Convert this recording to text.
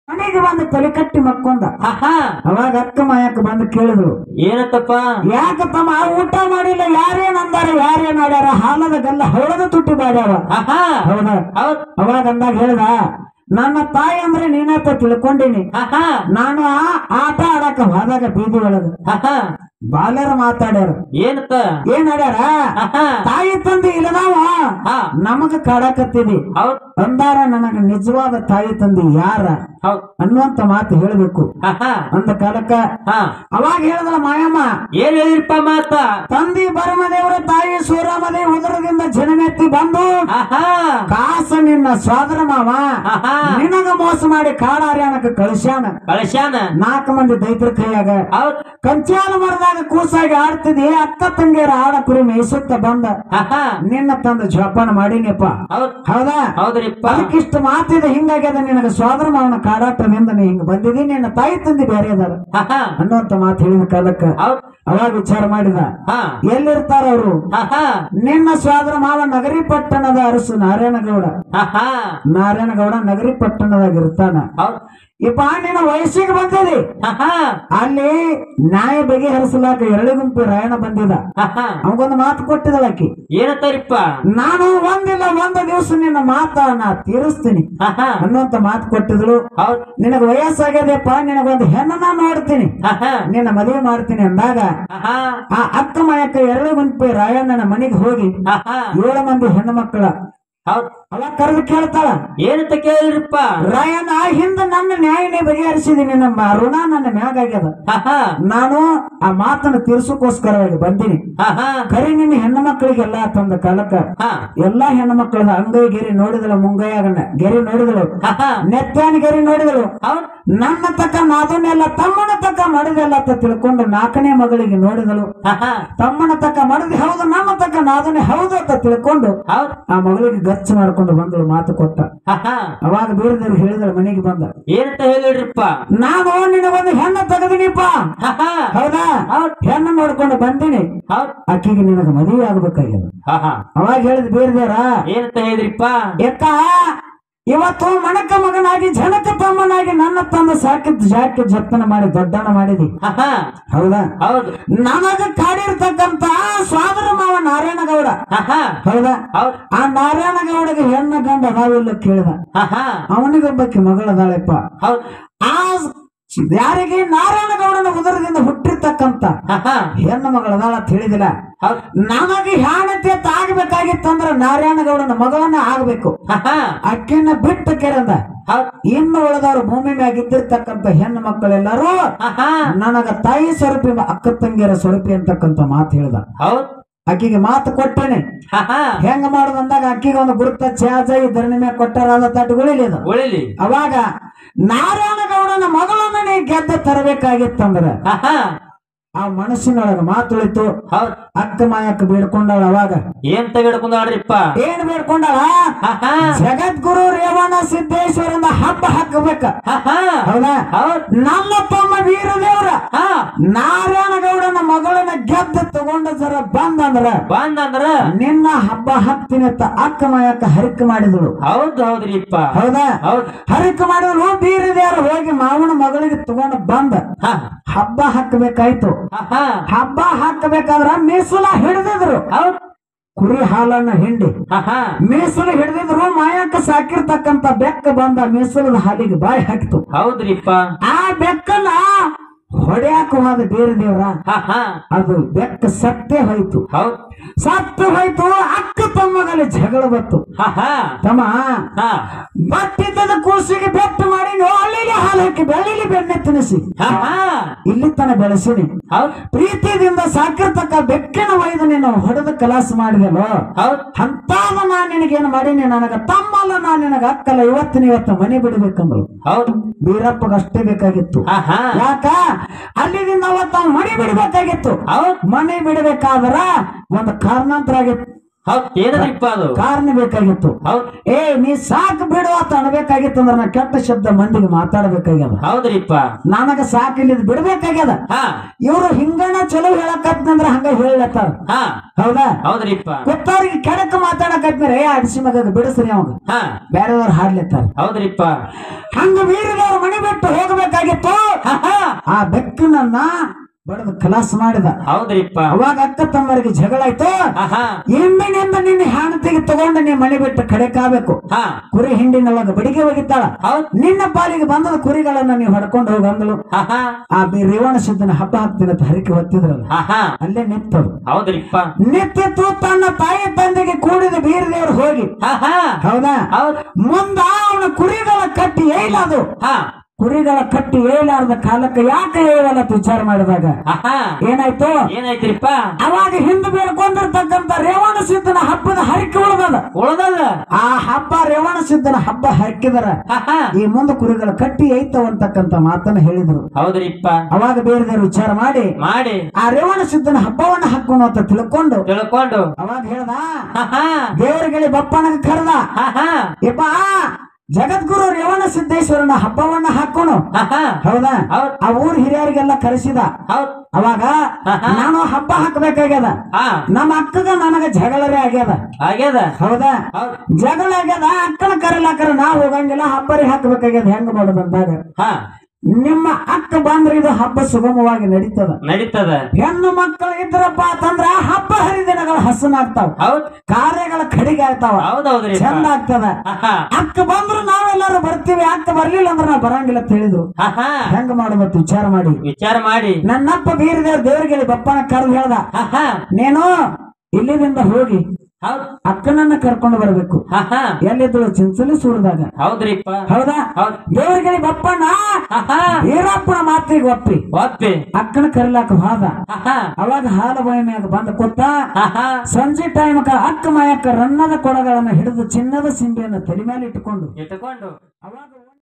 ಮನೆಗೆ ಬಂದು ತಲೆ ಕಟ್ಟಿ ಮಕ್ಕೊಂದ ಆಹಾ ಅವಾಗ ಅಕ್ಕ ಮಾಯಕ್ಕ ಬಂದು ಕೇಳಿದ್ರು ಏನತ್ತಪ್ಪ ಯಾಕ ತಮ್ಮ ಊಟ ಮಾಡಿಲ್ಲ ಯಾರೇನ್ ಅಂದಾರ ಯಾರೇನ್ ಮಾಡ್ಯಾರ ಹಾಲದ ಗಲ್ಲ ಹಳದ ತುಟ್ಟಿ ಮಾಡ್ಯಾರ ಆಹಾ ಹೌದಾ ಹೌದ್ ಅವಾಗ ಅಂದಾಗ ಹೇಳ್ದ ನನ್ನ ತಾಯಿ ಅಂದ್ರೆ ನೀನಂತ ತಿಳ್ಕೊಂಡಿನಿ ಆಹಾ ನಾನು ಆ ಆಟ ಆಡಕ ಹೋದಾಗ ಬೀದಿ ಒಳಗ ಆಹಾ ಬಾಲ್ಯರ ಮಾತಾಡ್ಯಾರ ಏನತ್ತ ಏನ್ ಆಡ್ಯಾರ ಆಹಾ ತಾಯಿ ತಂದೆ ಇಲ್ಲದಾವ ಹಾ ನಮಗ ಕಾಡಕತ್ತಿದಿ ಹೌದ್ ಅಂದಾರ ನನಗ ನಿಜವಾದ ತಾಯಿ ತಂದೆ ಯಾರ ಹೌದ್ ಅನ್ನುವಂತ ಮಾತು ಹೇಳ್ಬೇಕು ಆಹಾ ಅಂದ ಕಾಲಕ್ಕ ಹಾ ಅವಾಗ ಹೇಳಿದಳ ಮಾಯಮ್ಮ ಏನ್ ಹೇಳಿರಪ್ಪ ಮಾತ ತಂದಿ ಬರಮದೇವರ ತಾಯಿ ಸೂರಮದೇವಿ ಉದರದಿಂದ ಜನಮೆತ್ತಿ ಬಂದು ಆಹಾ ಕಾಸ ನಿನ್ನ ಸೋದರ ಮಾವ ಆಹಾ ನಿನಗ ಮೋಸ ಮಾಡಿ ಕಾಡಾರ್ಯಾನಕ ಕಳಿಸ್ಯಾನ ಕಳಶಾನ ನಾಲ್ಕು ಮಂದಿ ದೈತರ ಕೈಯಾಗ ಹೌದ್ ಕಂಚಾಲ ಮರದಾಗ ಕೂಸಾಗಿ ಆಡ್ತಿದಿ ಅಕ್ಕ ತಂಗಿಯರ ಆಡ ಕುರಿ ಮೇಯಿಸುತ್ತ ಬಂದ ಆಹಾ ನಿನ್ನ ತಂದು ಜೋಪಾನ ಮಾಡೀನಿಪ್ಪ ಹೌದ್ ಹೌದಾ ಹೌದ್ರಿಪ್ಪ ಅದಕ್ಕಿಷ್ಟು ಮಾತಿದೆ ಹಿಂಗಾಗ್ಯದ ನಿನಗ ಸೋದರ ಮಾವನ ಕಾಡಾಟದಿಂದ ನೀ ಹಿಂಗ ಬಂದಿದಿ ನಿನ್ನ ತಾಯಿ ತಂದಿ ಬೇರೆ ಅದಾರ ಆಹಾ ಅನ್ನುವಂತ ಮಾತು ಹೇಳಿದ ಕಾಲಕ್ಕ ಹೌದ್ ಅವಾಗ ವಿಚಾರ ಮಾಡಿದ ಹಾ ಎಲ್ಲಿರ್ತಾರ ಅವರು ಆಹಾ ನಿನ್ನ ಸೋದರ ಮಾವ ನಗರಿ ಪಟ್ಟಣದ ಅರಸು ನಾರಾಯಣಗೌಡ ಆಹಾ ನಾರಾಯಣಗೌಡ ನಗರಿ ಪಟ್ಟಣದಾಗ ಇರ್ತಾನ ಹೌದ್ ಇಪ್ಪ ನಿನ್ನ ವಯಸ್ಸಿಗೆ ಬಂದಿದೆ ಆಹಾ ಅಲ್ಲಿ ನ್ಯಾಯ ಬಗೆಹರಿಸಲಾಕ ಎರಡು ಗುಂಪು ರಾಯಣ ಬಂದಿದ ಆಹಾ ಅವಗೊಂದು ಮಾತು ಕೊಟ್ಟಿದಳ ಆಕಿ ಏನತ್ತಾರಿಪ್ಪ ನಾನು ಒಂದಿಲ್ಲ ಒಂದು ದಿವಸ ನಿನ್ನ ಮಾತ ನಾ ತೀರಿಸ್ತೀನಿ ಆಹಾ ಅನ್ನುವಂತ ಮಾತು ಕೊಟ್ಟಿದಳು ಹೌದ್ ನಿನಗ ವಯಸ್ಸಾಗ್ಯದಪ್ಪ ನಿನಗೊಂದು ಹೆಣ್ಣನ್ನ ನೋಡ್ತೀನಿ ಆಹಾ ನಿನ್ನ ಮದುವೆ ಮಾಡ್ತೀನಿ ಅಂದಾಗ ಆಹಾ ಆ ಅಕ್ಕ ಮಯಕ್ಕ ಎರಡು ಗುಂಪು ರಾಯಣ್ಣನ ಮನೆಗೆ ಹೋಗಿ ಆಹಾ ಏಳು ಮಂದಿ ಹೆಣ್ಣು ಮಕ್ಕಳ ಹೌದ್ ಅವ ಕರೆದು ಕೇಳ್ತಾಳ ಏನಂತ ಕೇಳಿರಪ್ಪ ರಾಯಣ್ಣ ಹಿಂದ ನನ್ನ ನ್ಯಾಯನೇ ಬಗೆಹರಿಸಿದೀನಿ ನಮ್ಮ ಋಣ ನನ್ನ ಮ್ಯಾಗ ಆಗ್ಯದ ಆಹಾ ನಾನು ಆ ಮಾತನ್ನು ತೀರ್ಸಕ್ಕೋಸ್ಕರವಾಗಿ ಬಂದೀನಿ ಆಹಾ ಕರಿ ನಿನ್ನ ಹೆಣ್ಣು ಮಕ್ಕಳಿಗೆಲ್ಲ ತಂದ ಕಾಲಕ್ಕ ಹಾ ಎಲ್ಲಾ ಹೆಣ್ಣು ಮಕ್ಕಳದ ಅಂಗೈ ಗೆರಿ ನೋಡಿದಳು ಮುಂಗೈಯಾಗನ್ನ ಗೆರಿ ನೋಡಿದಳು ಆಹಾ ನೆತ್ತಾನ ಗೆರಿ ನೋಡಿದಳು ಹೌದ್ ನನ್ನ ತಕ್ಕ ನಾದನ್ನೆಲ್ಲ ತಮ್ಮನ ತಕ್ಕ ಮಡಿದೆಲ್ಲ ಅಂತ ತಿಳ್ಕೊಂಡು ನಾಲ್ಕನೇ ಮಗಳಿಗೆ ನೋಡಿದಳು ಆಹಾ ತಮ್ಮನ ತಕ್ಕ ಮಡದಿ ಹೌದು ನನ್ನ ತಕ್ಕ ನಾದನೆ ಹೌದು ಅಂತ ತಿಳ್ಕೊಂಡು ಹೌದ್ ಆ ಮಗಳಿಗೆ ಗಚ್ಚ ಮಾಡ್ಕೊಂಡು ಬಂದಳು ಮಾತು ಕೊಟ್ಟ ಆಹಾ ಅವಾಗ ಬೇರೆದವ್ರು ಹೇಳಿದಳು ಮನೆಗೆ ಬಂದ ಏನಂತ ಹೇಳಿರಪ್ಪ ನಾನು ನಿನಗೊಂದು ಹೆಣ್ಣು ತೆಗೆದಿನಿಪ್ಪ ಆಹಾ ಹೌದಾ ಹೌದ್ ಹೆಣ್ಣು ನೋಡ್ಕೊಂಡು ಬಂದೀನಿ ಹೌದ್ ಆಕಿಗೆ ನಿನಗ ಮದುವೆ ಆಗ್ಬೇಕಾಗ್ಯದ ಆಹಾ ಅವಾಗ ಹೇಳಿದ್ ಬೇರೆದೇವ್ರ ಏನಂತ ಹೇಳಿದ್ರಿಪ್ಪ ಯಾಕ ಇವತ್ತು ಮಣಕ ಮಗನಾಗಿ ಜನಕ ತಮ್ಮನಾಗಿ ನನ್ನ ತಮ್ಮ ಸಾಕಿದ್ ಜಾಕಿ ಜಪ್ಪನ ಮಾಡಿ ದೊಡ್ಡನ ಮಾಡಿದಿ ಆಹಾ ಹೌದಾ ಹೌದ್ ನನಗ ಕಾಡಿರ್ತಕ್ಕಂತ ಸ್ವಾದರ ಮಾವ ನಾರಾಯಣಗೌಡ ಆಹಾ ಹೌದಾ ಹೌದ್ ಆ ನಾರಾಯಣಗೌಡಗೆ ಹೆಣ್ಣ ಗಂಡ ಅದಾವಿಲ್ಲ ಕೇಳಿದ ಆಹಾ ಅವನಿಗೊಬ್ಬಕ್ಕೆ ಮಗಳದಾಳಪ್ಪ ಹೌದ್ ಆ ಯಾರಿಗೆ ನಾರಾಯಣಗೌಡನ ಉದರದಿಂದ ಹುಟ್ಟಿರ್ತಕ್ಕಂತ ಆಹಾ ಹೆಣ್ಣು ಮಗಳದಾಳ ಅಂತ ಹೇಳಿದಿಲ್ಲ ಹೌದ್ ನಮಗೆ ಹ್ಯಾಣತೆ ಆಗ್ಬೇಕಾಗಿತ್ತಂದ್ರ ನಾರಾಯಣಗೌಡನ ಮಗಳನ್ನ ಆಗ್ಬೇಕು ಆಹಾ ಅಕ್ಕಿನ ಬಿಟ್ಟು ಕೆರಂದ ಹೌದ್ ಇನ್ನು ಉಳಿದವರು ಭೂಮಿ ಮ್ಯಾಗ ಇದ್ದಿರ್ತಕ್ಕಂತ ಹೆಣ್ಣು ಮಕ್ಕಳೆಲ್ಲರೂ ಆಹಾ ನನಗ ತಾಯಿ ಸ್ವರೂಪಿ ಅಕ್ಕ ತಂಗಿಯರ ಸ್ವರೂಪಿ ಅಂತಕ್ಕಂತ ಮಾತು ಹೇಳ್ದ ಹೌದ್ ಆಕಿಗೆ ಮಾತು ಕೊಟ್ಟೇನೆ ಆಹಾ ಹೆಂಗ ಮಾಡುದು ಅಂದಾಗ ಅಕ್ಕಿಗೆ ಒಂದು ಗುರುತ ಚಾಜ ಈ ಧರಣಿ ಮ್ಯಾಗ ಕೊಟ್ಟಾರ ತಟ್ಟುಗಳಿಲ್ಲ ಇದು ಉಳಿಲಿ ಅವಾಗ ನಾರಾಯಣಗೌಡನ ಮಗಳನ್ನ ನೀ ಗೆದ್ದ ತರಬೇಕಾಗಿತ್ತಂದ್ರ ಆಹಾ ಆ ಮನಸ್ಸಿನೊಳಗ ಮಾತುಳಿತು ಹೌದ್ ಅಕ್ಕ ಮಾಯಕ್ಕ ಬೇಡ್ಕೊಂಡಾಳ ಅವಾಗ ಏನ್ ತೆಗೆಡ್ಕೊಂಡಾಡ್ರಿಪ್ಪ ಏನ್ ಬೇಡ್ಕೊಂಡಾಳ ಆಹಾ ಜಗದ್ಗುರು ರೇವಣ ಸಿದ್ದೇಶ್ವರನ ಹಬ್ಬ ಹಾಕಬೇಕ ಆಹಾ ಹೌದಾ ಹೌದ್ ನಮ್ಮ ತಮ್ಮ ವೀರದೇವ್ರ ಹಾ ನಾರಾಯಣಗೌಡನ ಮಗಳನ್ನ ಗೆದ್ದ ತಗೊಂಡ ಜರ ಬಂದಂದ್ರ ಬಂದಂದ್ರ ನಿನ್ನ ಹಬ್ಬ ಹಾಕ್ತೀನಿ ಅಂತ ಅಕ್ಕ ಮಾಯಕ್ಕ ಹರಿಕೆ ಮಾಡಿದಳು ಹೌದ್ ಹೌದ್ರಿಪ್ಪ ಹೌದಾ ಹೌದ್ ಹರಿಕೆ ಮಾಡಿದಳು ಬೀರದೇವ್ರ ಹೋಗಿ ಮಾವನ ಮಗಳಿಗೆ ತಗೊಂಡು ಬಂದ ಹಾ ಹಬ್ಬ ಹಾಕಬೇಕಾಯ್ತು ಆಹಾ ಹಬ್ಬ ಹಾಕಬೇಕಾದ್ರ ಮೀಸಲ ಹಿಡಿದಿದ್ರು ಹೌದ್ ಕುರಿ ಹಾಲನ್ನ ಹಿಂಡಿ ಆಹಾ ಮೀಸಲು ಹಿಡಿದಿದ್ರು ಮಾಯಕ್ಕ ಸಾಕಿರ್ತಕ್ಕಂತ ಬೆಕ್ಕ ಬಂದ ಮೀಸಲದ ಹಾಲಿಗೆ ಬಾಯಿ ಹಾಕಿತು ಹೌದ್ರಿಪ್ಪ ಆ ಬೆಕ್ಕನ್ನ ಹೊಡ್ಯಾಕ ಹೋದ ಬೇರೆ ದೇವ್ರ ಆಹಾ ಅದು ಬೆಕ್ಕ ಸತ್ತೇ ಹೋಯ್ತು ಹೌದ್ ಸತ್ತು ಹೋಯ್ತು ಅಕ್ಕ ತಮ್ಮಗಲ್ಲಿ ಜಗಳ ಬತ್ತು ಆಹಾ ತಮ್ಮ ಹಾ ಬಟ್ಟಿದ್ದದ ಕೂಸಿಗೆ ಬೆಟ್ಟು ಮಾಡಿ ನೋಳಿಲಿ ಹಾಲು ಹಾಕಿ ಬೆಳ್ಳಿಲಿ ಬೆಣ್ಣೆ ತಿನ್ನಿಸಿ ಆಹಾ ಇಲ್ಲಿ ತನ ಬೆಳೆಸಿನಿ ಹೌದ್ ಪ್ರೀತಿಯಿಂದ ಸಾಕಿರ್ತಕ್ಕ ಬೆಕ್ಕಿನ ಒಯ್ದು ನೀನು ಹೊಡೆದ ಕಲಾಸ ಮಾಡಿದೆನೋ ಹೌದ್ ಅಂತಾದ ನಾನ್ ನಿನಗೇನು ಮಾಡೀನಿ ನನಗ ತಮ್ಮಲ್ಲ ನಾನ್ ನಿನಗ ಅಕ್ಕಲ್ಲ ಇವತ್ತಿನ ಇವತ್ತು ಮನೆ ಬಿಡಬೇಕಂದ್ರು ಹೌದ್ ಬೀರಪ್ಪಗ ಅಷ್ಟೇ ಬೇಕಾಗಿತ್ತು ಆಹಾ ಯಾಕ ಅಲ್ಲಿದಿಂದ ಅವತ್ತು ಅವ್ನು ಮನೆ ಬಿಡಬೇಕಾಗಿತ್ತು ಹೌದ್ ಮನೆ ಬಿಡಬೇಕಾದ್ರ ಒಂದು ಕಾರಣಾಂತರ ಆಗಿತ್ತು ಹೌದ್ ಏನದ್ರಿಪ್ಪ ಅದು ಕಾರಣ ಬೇಕಾಗಿತ್ತು ಹೌದ್ ಏ ನೀ ಸಾಕು ಬಿಡು ಅಂತ ಅನ್ಬೇಕಾಗಿತ್ತು ಅಂದ್ರೆ ನಾ ಕೆಟ್ಟ ಶಬ್ದ ಮಂದಿಗೆ ಮಾತಾಡ್ಬೇಕಾಗ್ಯದ ಹೌದ್ರಿಪ್ಪ ನನಗ ಸಾಕು ಇಲ್ಲಿದ್ ಬಿಡ್ಬೇಕಾಗ್ಯದ ಹಾ ಇವ್ರು ಹಿಂಗಣ ಚಲೋ ಹೇಳಕತ್ನಂದ್ರ ಹಂಗ ಹೇಳತ್ತಾರ ಹಾ ಹೌದಾ ಹೌದ್ರಿಪ್ಪ ಗೊತ್ತವ್ರಿಗೆ ಕೆಡಕ ಮಾತಾಡಕತ್ಮೇಲೆ ಏ ಅಡಿಸಿ ಮಗ ಬಿಡಿಸ್ರಿ ಅವಾಗ ಹಾ ಬೇರೆದವ್ರು ಹಾಡ್ಲತ್ತಾರ ಹೌದ್ರಿಪ್ಪ ಹಂಗ ವೀರದವ್ರ ಮನೆ ಅವನನ್ನ ಬಡದು ಕಲಾಸ ಮಾಡಿದ ಹೌದ್ರಿಪ್ಪ ಅವಾಗ ಅಕ್ಕ ತಮ್ಮರಿಗೆ ಜಗಳ ಆಯ್ತು ಆಹಾ ಇಂದಿನಿಂದ ನಿನ್ನ ಹೆಣತಿಗೆ ತಗೊಂಡು ನೀ ಮನೆ ಬಿಟ್ಟು ಕಡೆ ಕಾಬೇಕು ಹಾ ಕುರಿ ಹಿಂಡಿನೊಳಗ ಬಡಿಗೆ ಒಗಿತಾಳ ಹೌದ್ ನಿನ್ನ ಪಾಲಿಗೆ ಬಂದದ ಕುರಿಗಳನ್ನ ನೀವು ಹೊಡ್ಕೊಂಡು ಹೋಗಿ ಅಂದಳು ಆಹಾ ಆ ಬಿ- ರೇವಣ ಸಿದ್ದನ ಹಬ್ಬ ಹಾಕ್ತೀನಿ ಅಂತ ಹರಿಕೆ ಹೊತ್ತಿದ್ರಲ್ಲ ಆಹಾ ಅಲ್ಲೇ ನಿಂತರು ಹೌದ್ರಿಪ್ಪ ನಿಂತಿತ್ತು ತನ್ನ ತಾಯಿ ತಂದೆಗೆ ಕೂಡಿದ ಬೀರದೇವ್ರು ಹೋಗಿ ಆಹಾ ಹೌದಾ ಹೌದ್ ಮುಂದ ಅವನ ಕುರಿಗಳ ಕಟ್ಟಿ ಏಲದು ಹಾ ಕುರಿಗಳ ಕಟ್ಟಿ ಏಲಾರ್ದ ಕಾಲಕ್ಕೆ ಯಾಕೆ ಏಳಲ್ಲ ಅಂತ ವಿಚಾರ ಮಾಡಿದಾಗ ಆಹಾ ಏನಾಯ್ತು ಏನಾಯ್ತ್ರಿಪ್ಪ ಅವಾಗ ಹಿಂದೆ ಬೇಡ್ಕೊಂಡಿರ್ತಕ್ಕಂಥ ರೇವಣ ಸಿದ್ದನ ಹಬ್ಬದ ಹರಿಕೆ ಉಳಿದದ ಉಳ್ದಲ್ಲ ಆ ಹಬ್ಬ ರೇವಣ ಸಿದ್ದನ ಹಬ್ಬ ಹಾಕಿದರ ಆಹಾ ಈ ಮುಂದೆ ಕುರಿಗಳ ಕಟ್ಟಿ ಐತವ ಅಂತಕ್ಕಂಥ ಮಾತನ್ನ ಹೇಳಿದ್ರು ಹೌದ್ರಿಪ್ಪ ಅವಾಗ ಬೇರೆ ಬೇರೆ ವಿಚಾರ ಮಾಡಿ ಮಾಡಿ ಆ ರೇವಣ ಸಿದ್ದನ ಹಬ್ಬವನ್ನ ಹಾಕೋಣ ಅಂತ ತಿಳ್ಕೊಂಡು ತಿಳ್ಕೊಂಡು ಅವಾಗ ಹೇಳ್ದ ಆಹಾ ದೇವರಿಗೆ ಬಪ್ಪನಗ ಕರೆದ ಆಹಾ ಯಪ್ಪ ಜಗದ್ಗುರು ರೇವಣ ಸಿದ್ದೇಶ್ವರನ ಹಬ್ಬವನ್ನ ಹಾಕೋಣ ಆಹಾ ಹೌದಾ ಹೌದ್ ಆ ಊರ್ ಹಿರಿಯರಿಗೆಲ್ಲ ಕರೆಸಿದ ಹೌದ್ ಅವಾಗ ನಾನು ಹಬ್ಬ ಹಾಕ್ಬೇಕಾಗ್ಯದ ಹಾ ನಮ್ಮ ಅಕ್ಕಗ ನನಗ ಜಗಳರೇ ಆಗ್ಯದ ಆಗ್ಯದ ಹೌದಾ ಹೌದ್ ಜಗಳ ಆಗ್ಯದ ಅಕ್ಕನ ಕರೆಲಾಕರ ನಾ ಹೋಗಂಗಿಲ್ಲ ಹಬ್ಬರಿ ಹಾಕ್ಬೇಕಾಗ್ಯದ ಹೆಂಗ್ ಮಾಡೋದು ಅಂದಾಗ ಹಾ ನಿಮ್ಮ ಅಕ್ಕ ಬಂದ್ರೆ ಇದು ಹಬ್ಬ ಸುಗಮವಾಗಿ ನಡೀತದ ನಡೀತದ ಹೆಣ್ಣು ಮಕ್ಕಳು ಇದ್ರಪ್ಪ ಅಂತಂದ್ರ ಹಬ್ಬ ಹರಿದಿನಗಳ ಹಸನಾಗ್ತಾವ ಹೌದ್ ಕಾರ್ಯಗಳ ಕಡಿಗೆ ಆಗ್ತಾವ ಹೌದೌದ್ರಿ ಚಂದ ಆಗ್ತದ ಆಹಾ ಅಕ್ಕ ಬಂದ್ರು ನಾವೆಲ್ಲರೂ ಬರ್ತೀವಿ ಅಕ್ಕ ಬರ್ಲಿಲ್ಲ ಅಂದ್ರೆ ನಾ ಬರಂಗಿಲ್ಲ ಅಂತ ಹೇಳಿದ್ರು ಆಹಾ ಹೆಂಗ್ ಮಾಡೋದು ವಿಚಾರ ಮಾಡಿ ವಿಚಾರ ಮಾಡಿ ನನ್ನಪ್ಪ ಬೀರದೇವ್ರ ದೇವ್ರಿಗೆ ಬಪ್ಪನ ಕರೆದು ಹೇಳ್ದ ಆಹಾ ನೀನು ಇಲ್ಲಿದಿಂದ ಹೋಗಿ ಹೌದ್ ಅಕ್ಕನನ್ನ ಕರ್ಕೊಂಡು ಬರ್ಬೇಕು ಆಹಾ ಎಲ್ಲಿದ್ದಳು ಚಿಂಚಲಿ ಸೂರದಾಗ ಹೌದ್ರಿಪ್ಪ ಹೌದಾ ಹೌದ್ ದೇವರಿಗೆ ಬಪ್ಪಣ್ಣ ಆಹಾ ವೀರಪ್ಪನ ಮಾತಿಗೆ ಒಪ್ಪಿ ಒಪ್ಪಿ ಅಕ್ಕನ ಕರಿಲಾಕ ಹೋದ ಆಹಾ ಅವಾಗ ಹಾಲ ಬಾಯಿ ಮ್ಯಾಗ ಬಂದ ಕೂತ ಆಹಾ ಸಂಜೆ ಟೈಮಕ ಅಕ್ಕ ಮಾಯಕ್ಕ ರನ್ನದ ಕೊಡಗಳನ್ನ ಹಿಡಿದು ಚಿನ್ನದ ಸಿಂಬೆಯನ್ನು ತಲೆ ಮೇಲೆ ಇಟ್ಟುಕೊಂಡು ಇಟ್ಟುಕೊಂಡು ಅವಾಗ